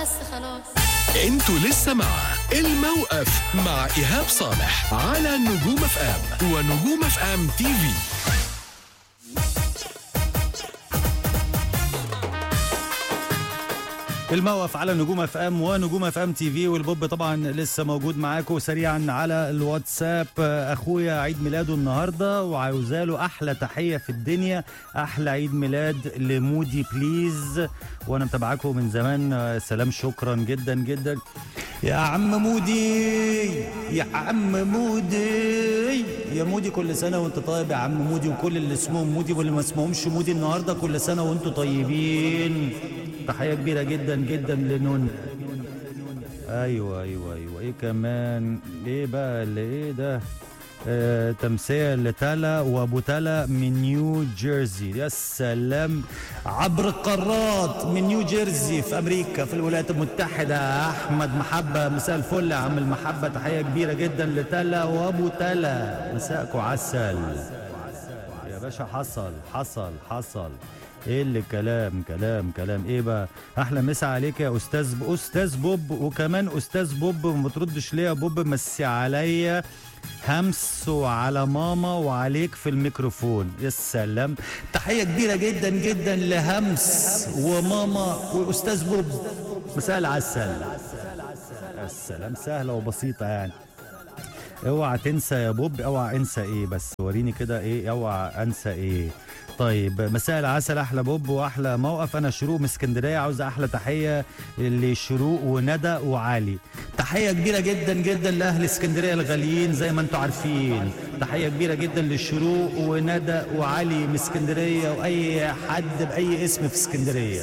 خلاص انتوا لسه مع الموقف مع ايهاب صالح على نجوم اف ام ونجوم اف ام تي في الموقف على نجوم اف ام ونجوم اف ام تي في والبوب طبعا لسه موجود معاكم سريعا على الواتساب اخويا عيد ميلاده النهارده وعاوزه له احلى تحيه في الدنيا احلى عيد ميلاد لمودي بليز وانا متابعاكم من زمان سلام شكرا جدا جدا يا عم مودي يا عم مودي يا مودي كل سنه وانت طيب يا عم مودي وكل اللي اسمهم مودي واللي ما اسمهمش مودي النهارده كل سنه وانتم طيبين تحيه كبيره جدا جدا لنون ايوه ايوه ايوه ايه كمان ايه بقى اللي ايه ده آه تمثيل لتالا وابو تالا من نيو جيرسي يا سلام عبر القارات من نيو جيرسي في امريكا في الولايات المتحده احمد محبه مساء الفل يا عم المحبه تحيه كبيره جدا لتالا وابو تالا مساءكم عسل يا باشا حصل حصل حصل ايه اللي كلام كلام كلام ايه بقى احلى مسا عليك يا استاذ استاذ بوب وكمان استاذ بوب ما بتردش ليه يا بوب مسي عليا همس وعلى ماما وعليك في الميكروفون يا سلام تحيه كبيره جدا جدا لهمس وماما واستاذ بوب مساء العسل السلام سهله وبسيطه يعني اوعى تنسى يا بوب اوعى انسى ايه بس وريني كده ايه اوعى انسى ايه طيب مساء العسل احلى بوب واحلى موقف انا شروق من اسكندريه عاوز احلى تحيه لشروق وندى وعلي تحيه كبيره جدا جدا لاهل اسكندريه الغاليين زي ما انتم عارفين تحيه كبيره جدا لشروق وندى وعلي من اسكندريه واي حد باي اسم في اسكندريه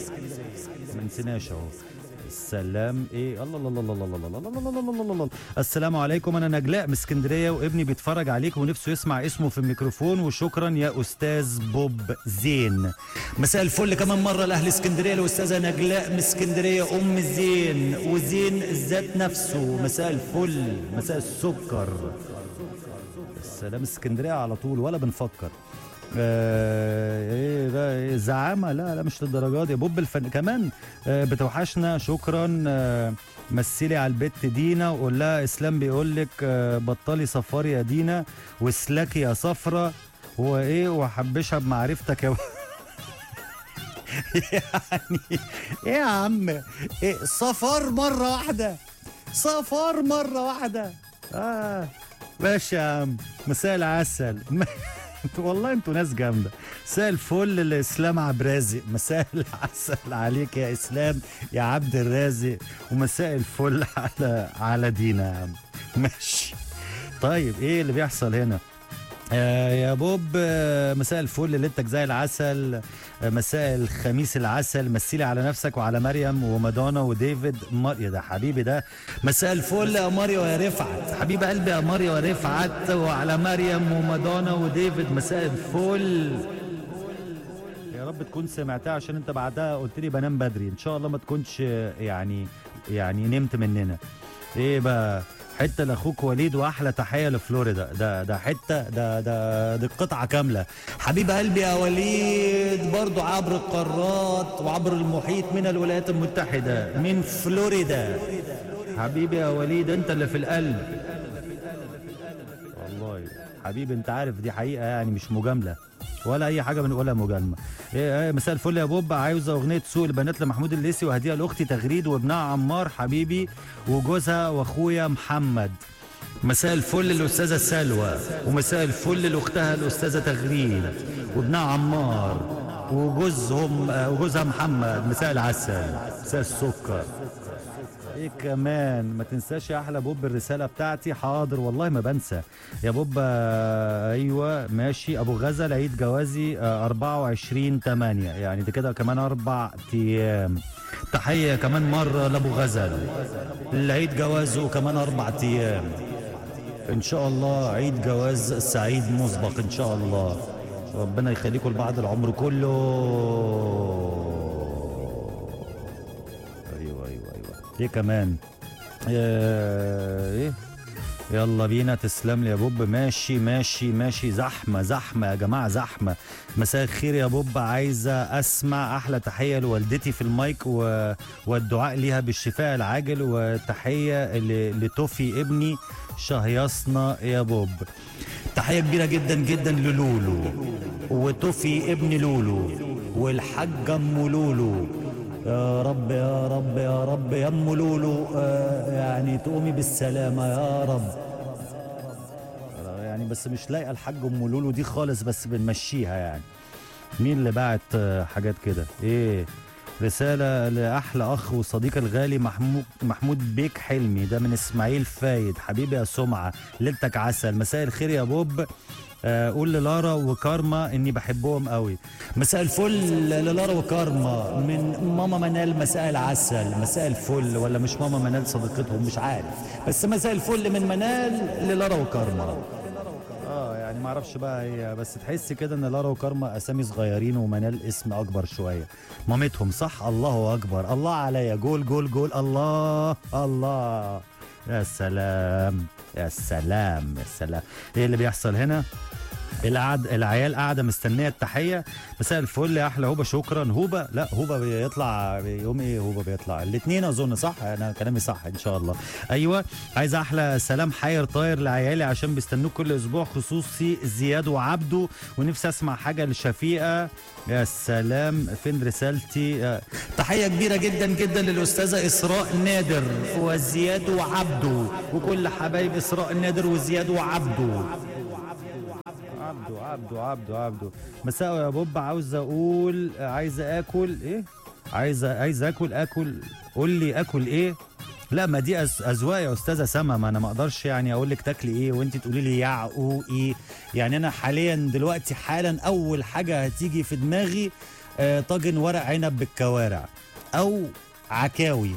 ما نسيناش اهو السلام ايه الله الله الله الله الله الله الله الله الله الله الله السلام عليكم انا نجلاء من اسكندريه وابني بيتفرج عليك ونفسه يسمع اسمه في الميكروفون وشكرا يا استاذ بوب زين مساء الفل كمان مره لاهل اسكندريه الاستاذه نجلاء من اسكندريه ام زين وزين ذات نفسه مساء الفل مساء السكر السلام اسكندريه على طول ولا بنفكر آه ايه بقى إيه زعامه لا لا مش للدرجه دي بوب الفن كمان آه بتوحشنا شكرا آه مثلي على البت دينا وقول لها اسلام بيقول لك آه بطلي صفاري يا دينا واسلكي يا صفرة وايه وحبشها بمعرفتك يا يعني ايه يا عم ايه صفار مره واحده صفار مره واحده اه ماشي يا عم مساء العسل انتوا والله انتوا ناس جامده مساء الفل لاسلام عبد الرازق مساء العسل عليك يا اسلام يا عبد الرازق ومساء الفل على على دينا يا عم ماشي طيب ايه اللي بيحصل هنا آه يا بوب آه مساء الفل ليلتك زي العسل آه مساء الخميس العسل مثلي على نفسك وعلى مريم ومادونا وديفيد مار... يا ده حبيبي ده مساء الفل يا ماريو يا رفعت حبيب قلبي يا ماريو يا رفعت وعلى مريم ومادونا وديفيد مساء الفل يا رب تكون سمعتها عشان انت بعدها قلت لي بنام بدري ان شاء الله ما تكونش يعني يعني نمت مننا ايه بقى حته لاخوك وليد واحلى تحيه لفلوريدا ده ده حته ده ده دي قطعه كامله حبيب قلبي يا وليد برضو عبر القارات وعبر المحيط من الولايات المتحده من فلوريدا حبيبي يا وليد انت اللي في القلب والله حبيبي انت عارف دي حقيقه يعني مش مجامله ولا اي حاجه بنقولها مجامله ايه ايه مساء الفل يا بوب عاوزه اغنيه سوق البنات لمحمود الليسي وهديها لاختي تغريد وابنها عمار حبيبي وجوزها واخويا محمد مساء الفل للاستاذه سلوى ومساء الفل لاختها الاستاذه تغريد وابنها عمار وجوزهم وجوزها محمد مساء العسل مساء السكر ايه كمان ما تنساش يا احلى بوب الرساله بتاعتي حاضر والله ما بنسى يا بوب آه ايوه ماشي ابو غزل عيد جوازي آه 24 8 يعني ده كده كمان اربع ايام تحيه كمان مره لابو غزل العيد جوازه كمان اربع ايام ان شاء الله عيد جواز سعيد مسبق ان شاء الله ربنا يخليكم لبعض العمر كله ايه كمان آه، ايه يلا بينا تسلم لي يا بوب ماشي ماشي ماشي زحمة زحمة يا جماعة زحمة مساء الخير يا بوب عايزة أسمع أحلى تحية لوالدتي في المايك و... والدعاء ليها بالشفاء العاجل وتحية ل... لتوفي ابني شهيصنا يا بوب تحية كبيرة جدا جدا للولو وتوفي ابن لولو والحاجة أم لولو يا رب يا رب يا رب يا ام لولو آه يعني تقومي بالسلامة يا رب يعني بس مش لاقيه الحاج ام لولو دي خالص بس بنمشيها يعني مين اللي بعت آه، حاجات كده ايه رسالة لأحلى أخ وصديق الغالي محمود محمود بيك حلمي ده من إسماعيل فايد حبيبي يا سمعة ليلتك عسل مساء الخير يا بوب آه، قول للارا وكارما اني بحبهم قوي مساء الفل للارا وكارما من ماما منال مساء العسل مساء الفل ولا مش ماما منال صديقتهم مش عارف بس مساء الفل من منال للارا وكارما اه يعني ما اعرفش بقى هي بس تحس كده ان لارا وكارما اسامي صغيرين ومنال اسم اكبر شويه مامتهم صح الله اكبر الله عليا جول جول جول الله الله يا سلام يا سلام يا سلام ايه اللي بيحصل هنا القعد العيال قاعده مستنيه التحيه مساء الفل يا احلى هوبا شكرا هوبا لا هوبا بيطلع يوم ايه هوبا بيطلع الاثنين اظن صح انا كلامي صح ان شاء الله ايوه عايز احلى سلام حير طاير لعيالي عشان بيستنوك كل اسبوع خصوصي زياد وعبده ونفسي اسمع حاجه لشفيقه يا سلام فين رسالتي آه، تحيه كبيره جدا جدا للاستاذه اسراء نادر وزياد وعبده وكل حبايب اسراء نادر وزياد وعبده عبده عبده عبده عبده مساء يا بوب عاوز اقول عايز اكل ايه عايز عايز اكل اكل قول لي اكل ايه لا ما دي أز- اذواق يا استاذه سما ما انا ما اقدرش يعني اقول لك تاكلي ايه وانت تقولي لي يعقو ايه يعني انا حاليا دلوقتي حالا اول حاجه هتيجي في دماغي آه، طاجن ورق عنب بالكوارع او عكاوي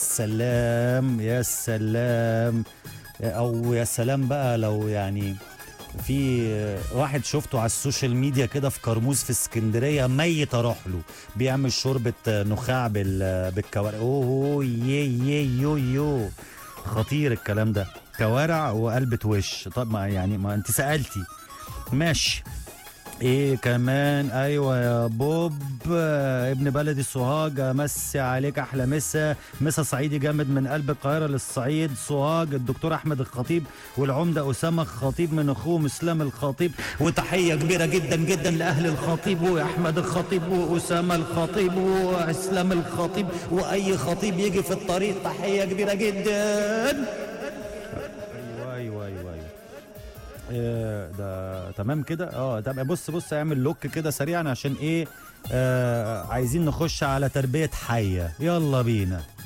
سلام يا سلام او يا سلام بقى لو يعني في واحد شفته على السوشيال ميديا كده في كرموز في اسكندريه ميت اروح له بيعمل شوربه نخاع بال- بالكوارع اوه يي يي يو يو خطير الكلام ده كوارع وقلبة وش طب ما يعني ما انت سالتي ماشي ايه كمان ايوه يا بوب آه، ابن بلدي سوهاج امسي عليك احلى مسا مسا صعيدي جامد من قلب القاهره للصعيد سوهاج الدكتور احمد الخطيب والعمده اسامه الخطيب من اخوهم اسلام الخطيب وتحيه كبيره جدا جدا لاهل الخطيب واحمد الخطيب واسامه الخطيب واسلام الخطيب واي خطيب يجي في الطريق تحيه كبيره جدا ايوه ايوه ايوه ايوه إيه ده تمام كده اه طب بص بص اعمل لوك كده سريعا عشان ايه آه عايزين نخش على تربيه حيه يلا بينا